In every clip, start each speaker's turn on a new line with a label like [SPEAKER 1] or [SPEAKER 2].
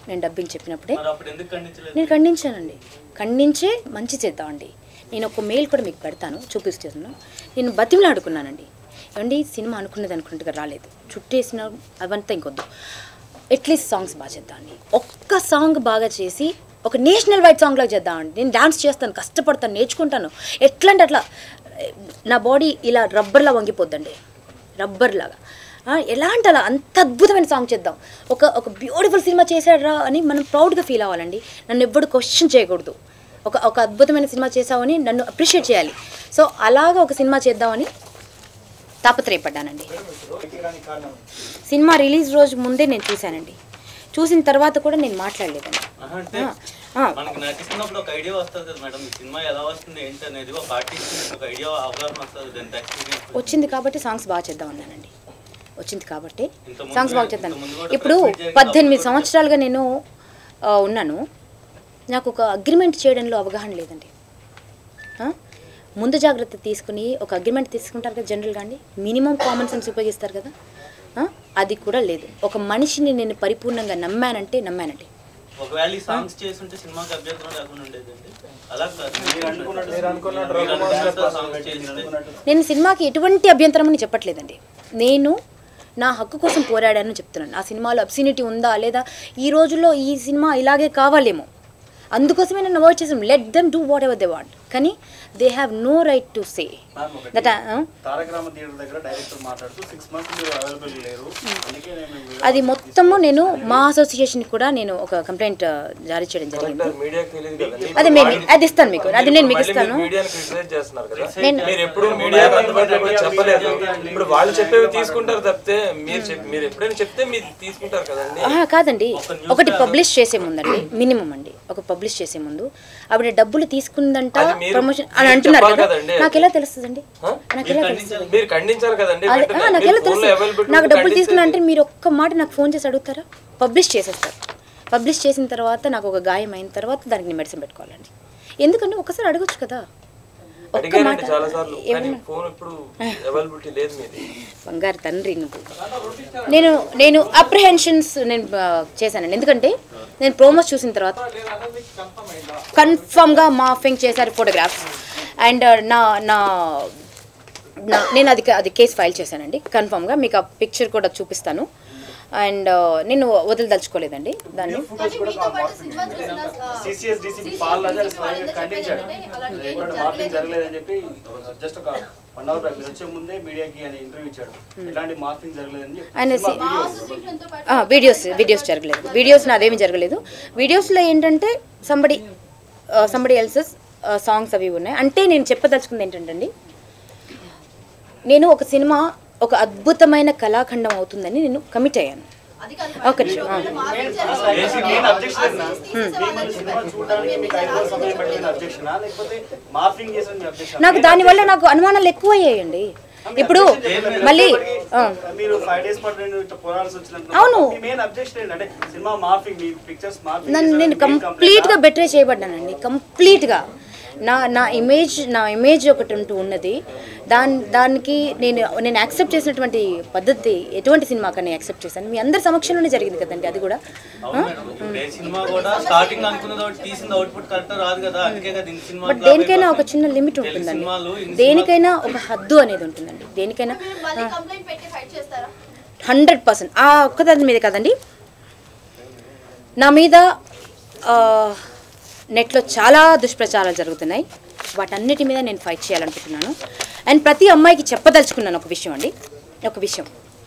[SPEAKER 1] నేను డబ్బింగ్ చెప్పినప్పుడే
[SPEAKER 2] మరి అప్పుడు ఎందుకు ఖండించలేదు
[SPEAKER 1] నేను ఖండించానండి ఖండించే మంచి చేద్దామండి నేను ఒక మెయిల్ కూడా మీకు పెడతాను చూపిస్తున్నాను నేను బతిమలాడుకున్నానండి ఏమండి సినిమా అనుకున్నది అనుకున్నట్టుగా రాలేదు చుట్టేసిన అవంతా ఇంకొద్దు అట్లీస్ట్ సాంగ్స్ బాగా చేద్దామండి ఒక్క సాంగ్ బాగా చేసి ఒక నేషనల్ వైడ్ సాంగ్ లాగా చేద్దామండి నేను డాన్స్ చేస్తాను కష్టపడతాను నేర్చుకుంటాను ఎట్లా అంటే అట్లా నా బాడీ ఇలా రబ్బర్లా వంగిపోద్దండి రబ్బర్ లాగా ఆ, ఎలా అంటే అలా అంత అద్భుతమైన సాంగ్ చేద్దాం ఒక ఒక బ్యూటిఫుల్ సినిమా చేశాడ్రా అని మనం ప్రౌడ్గా ఫీల్ అవ్వాలండి నన్ను ఎవ్వడు క్వశ్చన్ చేయకూడదు ఒక ఒక అద్భుతమైన సినిమా చేసావని నన్ను అప్రిషియేట్ చేయాలి సో అలాగా ఒక సినిమా చేద్దామని తాపత్రయపడ్డానండి సినిమా రిలీజ్ రోజు ముందే నేను చూశానండి చూసిన తర్వాత కూడా నేను మాట్లాడలేదండి
[SPEAKER 2] ఆహా, అంటే
[SPEAKER 1] ఆ,
[SPEAKER 2] మనకి నటిస్తున్నప్పుడు ఒక ఐడియా వస్తుంది కదా మేడం ఈ సినిమా ఎలా వస్తుంది ఏంటి అనేది ఒక ఆర్టిస్ట్ ఒక ఐడియా అవగాహన వస్తుంది దాని ఎక్స్పీరియన్స్
[SPEAKER 1] వచ్చింది కాబట్టి సాంగ్స్ బాగా చేద్దామన్నానండి వచ్చింది కాబట్టి
[SPEAKER 2] ఇంతకుముందు-
[SPEAKER 1] సాంగ్స్ బాగా చేద్దాం
[SPEAKER 2] ఇంతకుముందు కూడా
[SPEAKER 1] ఇప్పుడు
[SPEAKER 2] press meet జరిగిన
[SPEAKER 1] పద్దెనిమిది
[SPEAKER 2] అప్పుడు
[SPEAKER 1] సంవత్సరాలుగా నేను ఆ, ఉన్నాను నాకు ఒక అగ్రిమెంట్ చేయడంలో అవగాహన లేదండి ఆ? ముందు జాగ్రత్త తీసుకుని ఒక అగ్రిమెంట్ తీసుకుంటారు కదా జనరల్గా అండి మినిమం కామన్ సెన్స్ ఉపయోగిస్తారు కదా ఆ? అది కూడా లేదు ఒక మనిషిని నేను పరిపూర్ణంగా నమ్మానంటే నమ్మానండి
[SPEAKER 2] ఒకవేళ ఈ సాంగ్స్ చేస్తుంటే సినిమాకి అభ్యంతరం లేకుండా ఉండేదండి అలా కాదు
[SPEAKER 3] మీరు అనుకున్నట్టు
[SPEAKER 2] మీరు అనుకున్నట్టు సాంగ్స్ చేస్తే
[SPEAKER 1] నేను సినిమాకి ఎటువంటి అభ్యంతరం అని చెప్పట్లేదండి నేను నా హక్కు కోసం పోరాడానని చెప్తున్నాను ఆ సినిమాలో అబ్సినిటీ ఉందా లేదా ఈ రోజుల్లో ఈ సినిమా ఇలాగే కావాలేమో అందుకోసమే నేను అవాయిడ్ చేసాను let them do whatever they want కానీ they have no right to say
[SPEAKER 3] ma'am ఒకటి
[SPEAKER 1] దట్
[SPEAKER 3] తారక రామ థియేటర్ దగ్గర డైరెక్టర్ మాట్లాడుతూ సిక్స్ మంత్స్ మీరు అవైలబుల్ లేరు అందుకే నేను
[SPEAKER 1] అది మొత్తము నేను మా అసోసియేషన్ కూడా నేను ఒక కంప్లైంట్ జారీ చేయడం జరిగింది
[SPEAKER 4] మీడియాకి తెలియదు కదండి
[SPEAKER 1] అది మేము అది ఇస్తాను మీకు అది నేను మీకు
[SPEAKER 4] మళ్ళీ
[SPEAKER 1] ఇస్తాను
[SPEAKER 4] మీరు మీడియాని క్రిటిసైజ్ చేస్తున్నారు కదా
[SPEAKER 1] నేను-
[SPEAKER 4] మీరు ఎప్పుడు మీడియాకి అందుబాటులో ఎప్పుడు చెప్పలేదు ఇప్పుడు వాళ్ళు చెప్పేవి తీసుకుంటారు తప్పితే మీరు చెప్- మీరు ఎప్పుడైనా చెప్తే మీరు తీసుకుంటారు కదండి
[SPEAKER 1] ఆహా, కాదండి
[SPEAKER 2] ఒక news
[SPEAKER 1] ఒకటి
[SPEAKER 2] channel-
[SPEAKER 1] పబ్లిష్ చేసే ముందండి మినిమం అండి ఒక పబ్లిష్ చేసే ముందు ఆవిడ డబ్బులు తీసుకుందంట
[SPEAKER 4] అది మీరు-
[SPEAKER 1] ప్రమోషన్ అని
[SPEAKER 4] మీరు
[SPEAKER 1] అంటున్నారు
[SPEAKER 4] చెప్పాలి
[SPEAKER 1] కదా
[SPEAKER 4] కదండి.
[SPEAKER 1] నాకు ఎలా తెలుస్తుందండి
[SPEAKER 4] ఆ?
[SPEAKER 1] నాకు
[SPEAKER 2] మీరు
[SPEAKER 1] ఎలా
[SPEAKER 2] ఖండించాలి.
[SPEAKER 1] తెలుస్తుంది
[SPEAKER 4] మీరు ఖండించారు కదండి
[SPEAKER 1] అది-
[SPEAKER 4] వెంటనే.
[SPEAKER 1] ఆ, నాకు
[SPEAKER 4] మీరు
[SPEAKER 1] ఎలా
[SPEAKER 4] phone లో
[SPEAKER 1] తెలుసు
[SPEAKER 4] availability
[SPEAKER 1] నాకు డబ్బులు
[SPEAKER 4] ఖండిస్తే-
[SPEAKER 1] తీసుకున్నా అంటే మీరు ఒక్క మాట నాకు ఫోన్ చేసి అడుగుతారా పబ్లిష్ చేసేస్తారు పబ్లిష్ చేసిన తర్వాత నాకు ఒక గాయం అయిన తర్వాత దానికి నేను మెడిసిన్ పెట్టుకోవాలండి ఎందుకంటే ఒకసారి అడగొచ్చు కదా ఒక్క
[SPEAKER 4] అడిగానండి
[SPEAKER 1] మాట
[SPEAKER 4] చాలా సార్లు కానీ
[SPEAKER 1] ఏమన్నా
[SPEAKER 4] ఫోన్ ఇప్పుడు అవైలబిలిటీ లేదు మీది
[SPEAKER 1] బంగారు తండ్రి నువ్వు నేను నేను అప్రిహెన్షన్స్ నేను ఆ, చేశానండి ఎందుకంటే నేను ప్రోమోస్ చూసిన తర్వాత కన్ఫామ్గా మాఫింగ్ చేశారు ఫోటోగ్రాఫ్స్ అండ్ నా నా నా- నేను అది అది కేసు ఫైల్ చేశానండి కన్ఫామ్గా మీకు ఆ పిక్చర్ కూడా చూపిస్తాను అండ్ నేను వదిలిదలుచుకోలేదండి దాన్ని
[SPEAKER 3] సిసిఎస్ డిసిపి పాల్ రాజా స్వయంగా ఖండించాడు ఎక్కడ మార్పింగ్ జరగలేదని చెప్పి జస్ట్ ఒక వన్ అవర్ బ్యాక్ మీరు వచ్చే ముందే మీడియాకి ఆయన ఇంటర్వ్యూ ఇచ్చాడు ఎలాంటి మార్పింగ్ జరగలేదని చెప్పి
[SPEAKER 1] ఆయన
[SPEAKER 3] సినిమా
[SPEAKER 1] సి-
[SPEAKER 3] వీడియోస్
[SPEAKER 1] ఆ, వీడియోస్ వీడియోస్ జరగలేదు వీడియోస్ నాదేమీ జరగలేదు వీడియోస్లో ఏంటంటే సంబడి సంబడి ఎల్సెస్ సాంగ్స్ అవి ఉన్నాయి అంటే నేను చెప్పదలుచుకుంది ఏంటంటే అండి నేను ఒక సినిమా ఒక అద్భుతమైన కళాఖండం అవుతుందని నేను కమిట్ అయ్యాను ఒక నిమిషం ఆ.
[SPEAKER 3] మెయిన్ అబ్జెక్షన్ సినిమా చూడడానికి మీకు ఐదు రోజులు సమయం పట్టింది అబ్జెక్షనా లేకపోతే మార్పింగ్ చేసిన మీ అబ్జెక్షన్
[SPEAKER 1] నాకు దానివల్ల నాకు అనుమానాలు ఎక్కువ అయ్యాయండి ఇప్పుడు మళ్ళీ ఆ,
[SPEAKER 3] మీరు ఫైవ్ డేస్ పాటు నేను ఇట్లా పోరాడాల్సి వచ్చినట్టు
[SPEAKER 1] అవును.
[SPEAKER 3] మీ మెయిన్ అబ్జెక్షన్ ఏంటంటే సినిమా మార్పింగ్ మీ పిక్చర్స్ మార్పింగ్
[SPEAKER 1] నన్ను నేను కంప్లీట్గా బెట్రే చేయబడ్డానండి కంప్లీట్గా నా నా ఇమేజ్ నా ఇమేజ్ ఒకటి ఉంటూ ఉన్నది దాని దానికి నేను నేను యాక్సెప్ట్ చేసినటువంటి పద్ధతి ఎటువంటి సినిమా కానీ యాక్సెప్ట్ చేశాను మీ అందరి సమక్షంలోనే జరిగింది కదండి అది కూడా
[SPEAKER 2] అవును మేడం ఇప్పుడు ఏ సినిమా కూడా స్టార్టింగ్ అనుకున్నది ఒకటి తీసింది అవుట్పుట్ కరెక్ట్ రాదు కదా అందుకే కదా ఇన్ని సినిమా
[SPEAKER 1] బట్ దేనికైనా ఒక చిన్న లిమిట్ ఉంటుందండి
[SPEAKER 2] సినిమాలు ఇన్ని
[SPEAKER 1] దేనికైనా ఒక హద్దు అనేది ఉంటుందండి దేనికైనా
[SPEAKER 5] మళ్ళీ కంప్లైంట్ పెట్టి ఫైట్ చేస్తారా
[SPEAKER 1] హండ్రెడ్ పర్సెంట్ ఆ ఒక్కదాని మీద కదండి నా మీద ఆ, నెట్లో చాలా దుష్ప్రచారాలు జరుగుతున్నాయి వాటన్నిటి మీద నేను ఫైట్ చేయాలనుకుంటున్నాను అండ్ ప్రతి అమ్మాయికి చెప్పదలుచుకున్నాను ఒక విషయం అండి ఒక విషయం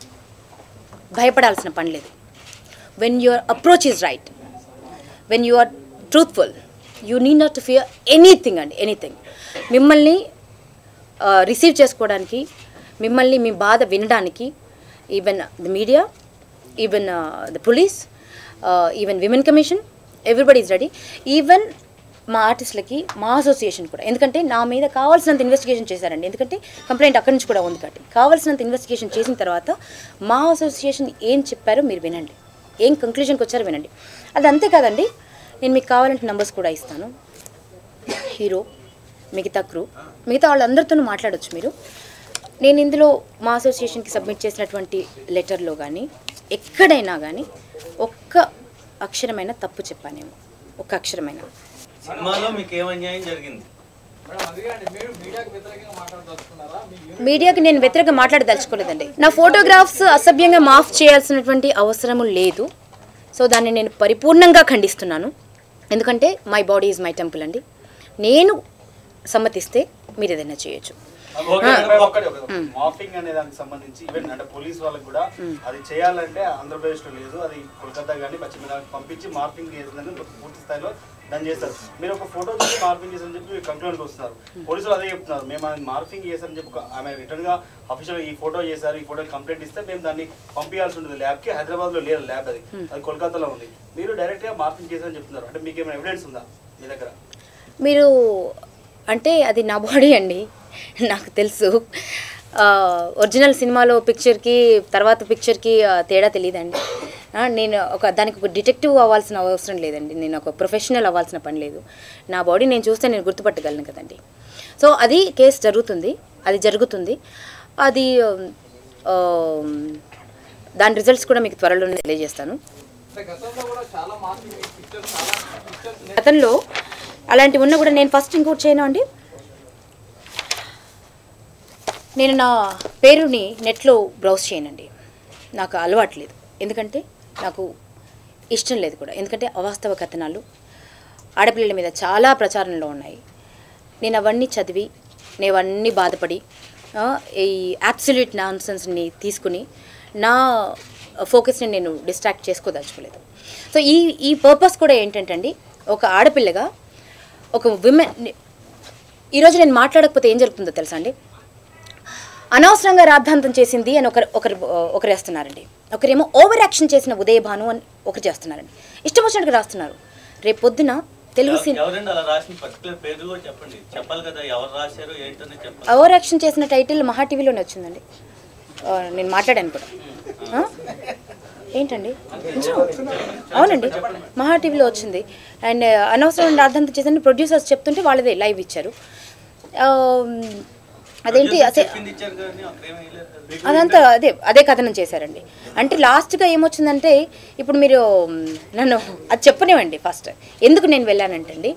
[SPEAKER 1] భయపడాల్సిన పని లేదు when your approach is right when you are truthful you need not to fear anything అండి ఎనీథింగ్ మిమ్మల్ని రిసీవ్ చేసుకోవడానికి మిమ్మల్ని మీ బాధ వినడానికి even the media even the police even women commission everybody is ready even మా ఆర్టిస్టులకి మా అసోసియేషన్ కూడా ఎందుకంటే నా మీద కావాల్సినంత ఇన్వెస్టిగేషన్ చేశారండి ఎందుకంటే కంప్లైంట్ అక్కడి నుంచి కూడా ఉంది కాబట్టి కావాల్సినంత ఇన్వెస్టిగేషన్ చేసిన తర్వాత మా అసోసియేషన్ ఏం చెప్పారో మీరు వినండి ఏం కంక్లూజన్కి వచ్చారో వినండి అది అంతే కాదండి నేను మీకు కావాలంటే నెంబర్స్ కూడా ఇస్తాను హీరో మిగతా క్రూ మిగతా వాళ్ళందరితోనూ మాట్లాడొచ్చు మీరు నేను ఇందులో మా అసోసియేషన్కి సబ్మిట్ చేసినటువంటి లెటర్లో కానీ ఎక్కడైనా కానీ ఒక్క అక్షరమైన తప్పు చెప్పానేమో ఒక అక్షరమైన
[SPEAKER 2] సినిమాలో మీకు ఏం అన్యాయం జరిగింది
[SPEAKER 1] మీడియాకి నేను వ్యతిరేకంగా మాట్లాడదలుచుకోలేదండి నా ఫోటోగ్రాఫ్స్ అసభ్యంగా మాఫ్ చేయాల్సినటువంటి అవసరము లేదు సో దాన్ని నేను పరిపూర్ణంగా ఖండిస్తున్నాను ఎందుకంటే my body is my temple అండి నేను సమ్మతిస్తే మీరు ఏదైనా చేయొచ్చు
[SPEAKER 2] ఓకే
[SPEAKER 3] ఒక్కటి మాఫింగ్ అనే దానికి సంబంధించి ఈవెన్ అంటే పోలీస్ వాళ్ళకి కూడా అది చేయాలంటే ఆంధ్రప్రదేశ్ లో లేదు అది కోల్కతా కానీ పశ్చిమ బెంగాల్ పంపించి మార్పింగ్ చేసిందని పూర్తి స్థాయిలో దాన్ని చేస్తారు మీరు ఒక ఫోటో చూసి మార్పింగ్ చేశారని చెప్పి కంప్లైంట్ వస్తున్నారు పోలీసులు అదే చెప్తున్నారు మేము అది మార్పింగ్ చేశారని చెప్పి ఒక- ఆమె రిటర్న్ గా అఫీషియల్ ఈ ఫోటో చేశారు ఈ ఫోటో కంప్లైంట్ ఇస్తే మేము దాన్ని పంపించాల్సి ఉంటుంది ల్యాబ్ కి హైదరాబాద్ లో లేదు ల్యాబ్ అది అది కోల్కతాలో ఉంది మీరు డైరెక్ట్ గా మార్పింగ్ చేశారని చెప్తున్నారు అంటే మీకు ఏమైనా ఎవిడెన్స్ ఉందా మీ దగ్గర
[SPEAKER 1] మీరు అంటే అది నా బాడీ అండి నాకు తెలుసు ఆ, ఒరిజినల్ సినిమాలో పిక్చర్కి తర్వాత పిక్చర్కి ఆ, తేడా తెలియదండి ఆ, నేను ఒక దానికి ఒక డిటెక్టివ్ అవ్వాల్సిన అవసరం లేదండి నేను ఒక ప్రొఫెషనల్ అవ్వాల్సిన పని లేదు నా బాడీ నేను చూస్తే నేను గుర్తుపట్టగలను కదండి సో అది కేసు జరుగుతుంది అది జరుగుతుంది అది ఆ, దాని రిజల్ట్స్ కూడా మీకు త్వరలోనే తెలియజేస్తాను గతంలో అలాంటివి ఉన్నా కూడా నేను ఫస్ట్ ఇంకోటి చేయను అండి నేను నా పేరుని నెట్లో బ్రౌజ్ చేయనండి నాకు అలవాటు లేదు ఎందుకంటే నాకు ఇష్టం లేదు కూడా ఎందుకంటే అవాస్తవ కథనాలు ఆడపిల్లల మీద చాలా ప్రచారంలో ఉన్నాయి నేను అవన్నీ చదివి నేను అవన్నీ బాధపడి ఆ, ఈ అబ్సల్యూట్ నాన్సెన్స్ని తీసుకుని నా ఫోకస్ని నేను డిస్ట్రాక్ట్ చేసుకోదలుచుకోలేదు సో ఈ ఈ పర్పస్ కూడా ఏంటంటే అండి ఒక ఆడపిల్లగా ఒక విమెన్ ఈరోజు నేను మాట్లాడకపోతే ఏం జరుగుతుందో తెలుసా అండి అనవసరంగా రాద్ధాంతం చేసింది అని ఒకరు ఒకరు ఒకరు వేస్తున్నారండి ఒకరేమో ఓవర్ యాక్షన్ చేసిన ఉదయభాను అని ఒకరు చేస్తున్నారండి ఇష్టం వచ్చినట్టుగా రాస్తున్నారు రేపు పొద్దున తెలుగు సినిమా
[SPEAKER 2] ఎవరండి అలా రాసిన పర్టికులర్ పేరు కూడా చెప్పండి చెప్పాలి కదా ఎవరు రాశారు ఏంటని చెప్పాలి
[SPEAKER 1] ఓవర్ యాక్షన్ చేసిన టైటిల్ మహా టీవీలోనే వచ్చిందండి ఆ, నేను మాట్లాడాను కూడా ఆ? ఏంటండి అవునండి మహా టీవీలో వచ్చింది అండ్ అనవసరమైన అర్థంతో చేసిన ప్రొడ్యూసర్స్ చెప్తుంటే వాళ్ళదే లైవ్ ఇచ్చారు ఆ, అదేంటి అసే
[SPEAKER 2] చెప్పింది ఇచ్చారు కానీ అక్కడ ఏమీ వేయలేదు కదా.
[SPEAKER 1] అదంతా అదే అదే కథనం చేశారండి అంటే లాస్ట్గా ఏమొచ్చిందంటే ఇప్పుడు మీరు మ్, నన్ను అది చెప్పనివ్వండి ఫస్ట్ ఎందుకు నేను వెళ్ళానంటండి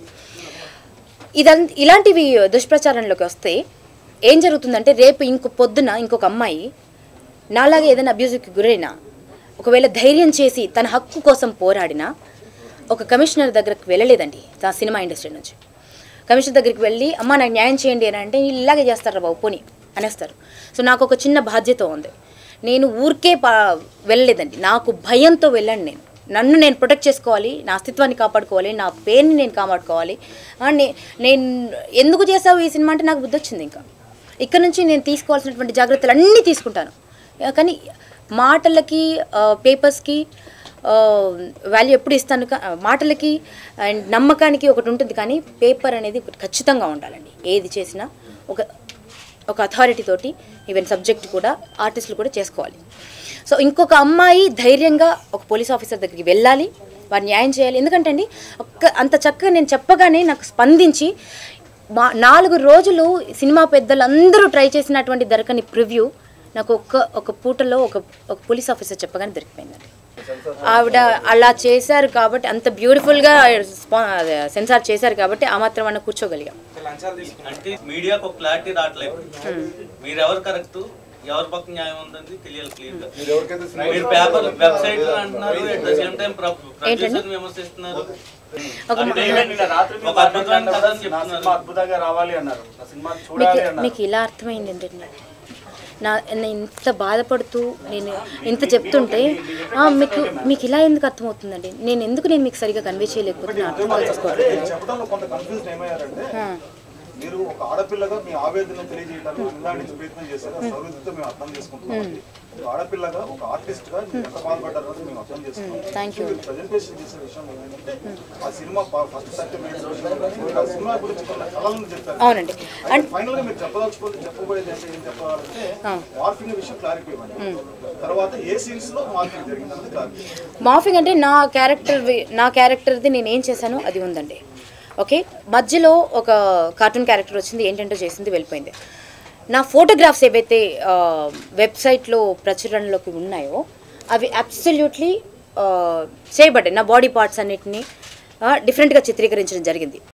[SPEAKER 1] ఇదం ఇలాంటివి దుష్ప్రచారంలోకి వస్తే ఏం జరుగుతుందంటే రేపు ఇంకో పొద్దున ఇంకొక అమ్మాయి నాలాగా ఏదైనా అబ్యూజ్కి గురైనా ఒకవేళ ధైర్యం చేసి తన హక్కు కోసం పోరాడినా ఒక కమిషనర్ దగ్గరకు వెళ్ళలేదండి ఆ సినిమా ఇండస్ట్రీ నుంచి కమిషనర్ దగ్గరికి వెళ్ళి అమ్మ నాకు న్యాయం చేయండి అని అంటే "వీళ్ళు ఇలాగే చేస్తారా బాబు పోనీ అనేస్తారు సో నాకు ఒక చిన్న బాధ్యత ఉంది నేను ఊరికే పా వెళ్ళలేదండి నాకు భయంతో వెళ్ళండి నేను నన్ను నేను ప్రొటెక్ట్ చేసుకోవాలి నా అస్తిత్వాన్ని కాపాడుకోవాలి నా పేరుని నేను కాపాడుకోవాలి ఆ, నే- నేను ఎందుకు చేసావు ఈ సినిమా అంటే నాకు బుద్ధి వచ్చింది ఇంకా ఇక్కడ నుంచి నేను తీసుకోవాల్సినటువంటి జాగ్రత్తలు అన్నీ తీసుకుంటాను ఆ, కానీ మాటలకి ఆ, పేపర్స్కి వాల్యూ ఎప్పుడు ఇస్తాను కా- ఆ, మాటలకి అండ్ నమ్మకానికి ఒకటి ఉంటుంది కానీ పేపర్ అనేది ఒకటి ఖచ్చితంగా ఉండాలండి ఏది చేసినా ఒక ఒక అథారిటీ తోటి ఈవెన్ సబ్జెక్ట్ కూడా ఆర్టిస్టులు కూడా చేసుకోవాలి సో ఇంకొక అమ్మాయి ధైర్యంగా ఒక పోలీస్ ఆఫీసర్ దగ్గరికి వెళ్ళాలి వారు న్యాయం చేయాలి ఎందుకంటే అండి ఒక్క అంత చక్కగా నేను చెప్పగానే నాకు స్పందించి మా నాలుగు రోజులు సినిమా పెద్దలందరూ ట్రై చేసినటువంటి దొరకని ప్రివ్యూ నాకు ఒక్క ఒక పూటలో ఒక ఒక పోలీస్ ఆఫీసర్ చెప్పగానే దొరికిపోయిందండి ఆవిడ అలా చేశారు కాబట్టి అంత బ్యూటిఫుల్గా సెన్సార్ చేశారు కాబట్టి ఆ మాత్రం అన్న కూర్చోగలిగాం
[SPEAKER 2] అంటే మీడియాకు ఒక క్లారిటీ రావట్లేదు మీరెవరు కరెక్ట్ ఎవరి పక్క న్యాయం ఉందని తెలియాలి క్లియర్ గా మీరు పేపర్ వెబ్సైట్ అంటున్నారు at the same time producer విమర్శిస్తున్నారు
[SPEAKER 1] ఒక
[SPEAKER 2] అంటే
[SPEAKER 3] ఈవెన్ నిన్న రాత్రి
[SPEAKER 2] ఒక
[SPEAKER 3] మీరు
[SPEAKER 2] అద్భుతమైన కథ అని
[SPEAKER 3] నా సినిమా
[SPEAKER 2] చెప్తున్నారు
[SPEAKER 3] అద్భుతంగా రావాలి అన్నారు నా సినిమా
[SPEAKER 1] మీకు
[SPEAKER 3] చూడాలి అన్నారు
[SPEAKER 1] మీకు ఇలా అర్థమైంది ఏంటండి నా నేను ఇంత బాధపడుతూ నేను ఇంత చెప్తుంటే ఆ, మీకు మీకు ఇలా ఎందుకు అర్థమవుతుందండి నేను ఎందుకు నేను మీకు సరిగా కన్వే చేయలేకపోతున్నా అర్థం చేసుకోవట్లేదు
[SPEAKER 6] చెప్పడంలో కొంత కన్ఫ్యూజన్ ఏమయ్యారంటే మీరు ఒక ఆడపిల్లగా మీ ఆవేదన తెలియజేయడానికి ఇలాంటి ప్రయత్నం చేశారు ఆ సౌహృదతో మేము అర్థం చేసుకుంటున్నాం ఒక ఆడపిల్లగా ఒక ఆర్టిస్ట్ గా మీరు ఎంత బాధపడ్డారో మేము అర్థం చేసుకున్నాం
[SPEAKER 1] థ్యాంక్ యూ
[SPEAKER 6] మీరు ప్రజెంటేషన్ చేసే విషయం ఏంటంటే ఆ సినిమా ఫస్ట్ థర్టీ మినిట్స్ ఆ సినిమా గురించి కొన్ని కళలను చెప్పారు
[SPEAKER 1] అవునండి
[SPEAKER 6] అంటే ఫైనల్ గా మీరు చెప్పదలుచుకుంటే చెప్పబోయేది అంటే ఏం చెప్పాలంటే మార్ఫింగ్ విషయం క్లారిటీ ఇవ్వండి తర్వాత ఏ సీన్స్ లో మార్ఫింగ్ జరిగింది అన్నది క్లారిటీ
[SPEAKER 1] మాఫింగ్ అంటే నా క్యారెక్టర్ నా క్యారెక్టర్ది నేను ఏం చేశానో అది ఉందండి ఓకే మధ్యలో ఒక కార్టూన్ క్యారెక్టర్ వచ్చింది ఏంటంటో చేసింది వెళ్ళిపోయింది నా ఫోటోగ్రాఫ్స్ ఏవైతే ఆ, వెబ్సైట్లో ప్రచురణలోకి ఉన్నాయో అవి అబ్సల్యూట్లీ చేయబడ్డాయి నా బాడీ పార్ట్స్ అన్నిటిని డిఫరెంట్గా చిత్రీకరించడం జరిగింది